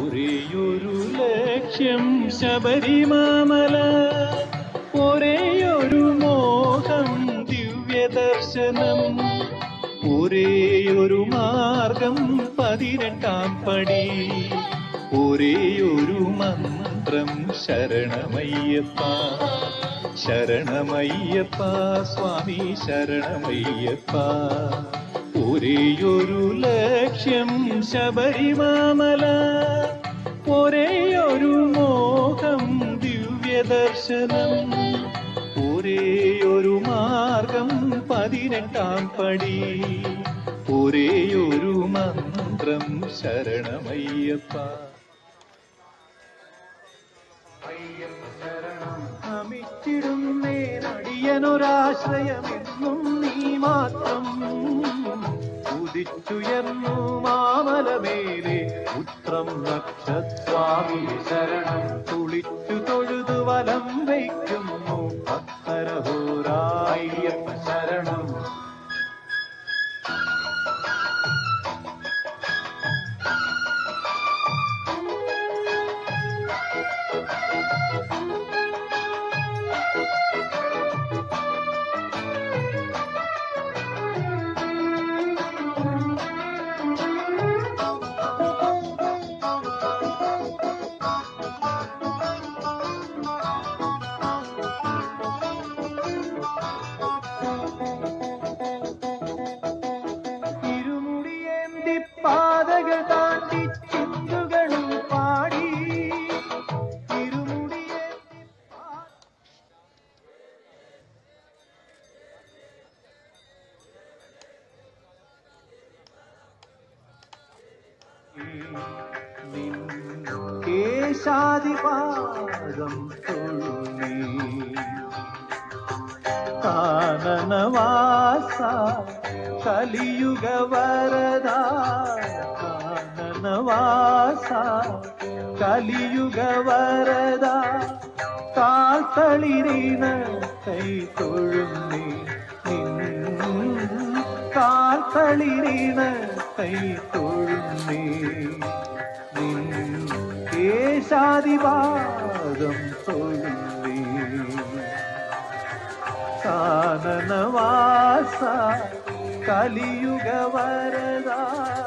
ഒരേയൊരു ലക്ഷ്യം ശബരിമാമല ഒരേയൊരു മോഹം ദിവ്യദർശനം ഒരേയൊരു മാർഗം പതിനെട്ടാം പടി ഒരേയൊരു മന്ത്രം ശരണമയ്യപ്പ ശരണമയ്യപ്പ സ്വാമി ശരണമയ്യപ്പ ഒരേയൊരു ലക്ഷ്യം ശബരിമാമല ഒരേയൊരു മോഹം ദിവ്യദർശനം ഒരേയൊരു മാർഗം പതിനെട്ടാം പടി ഒരേയൊരു മന്ത്രം ശരണമയ്യപ്പ നമിച്ചിടുന്നേനടിയനൊരാശ്രയമെന്നും നീ മാത്രം ഉദിച്ചുയർന്നു മാമലമേലെ ഉത്രം നക്ഷസ്വാമി ശരണം തുളിച്ചു തൊഴുതു വലം വയ്ക്കുന്നു ഭക്തരഹോരായ്യപ്പ ശരണം ഇരുമുടിയേന്തി പാതകൾ താണ്ടി ചിന്തുകളും പാടി ഇരുമുടിയേന്തി പാ- നിൻ കേശാദിപാദം തൊഴുന്നേ കാനനവാസ കലിയുഗ വരദ കാനനവാസ കലിയുഗ വരദ കാൽത്തളിരിന കൈ തൊഴുന്നേ നിൻ കാൽത്തളിരിന കൈ തൊഴുന്നേ നിൻ കേശാദിപാദം തൊഴുന്നേ കാനനവാസ കലിയുഗ വരദ